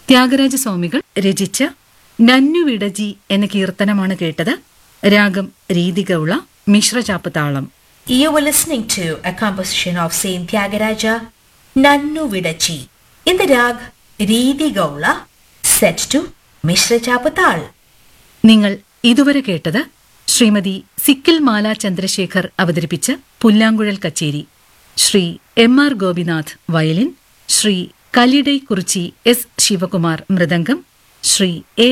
ത്യാഗരാജ സ്വാമികൾ രചിച്ച നന്നുവിടജി എന്ന കീർത്തനമാണ് കേട്ടത് രാഗം രീതികൗള മിശ്രചാപ്പ് താളം You were listening to a composition of Saint Tyagaraja, Nannu Vidachi, in the rag Ridi Gaula, set to Mishra Chapatal. നിങ്ങൾ ഇതുവരെ കേട്ടത് ശ്രീമതി സിക്കിൽ മാല ചന്ദ്രശേഖർ അവതരിപ്പിച്ച പുല്ലാങ്കുഴൽ കച്ചേരി ശ്രീ എം ആർ ഗോപിനാഥ് വയലിൻ ശ്രീ കലിഡൈ കുറിച്ചി എസ് ശിവകുമാർ മൃദംഗം ശ്രീ എ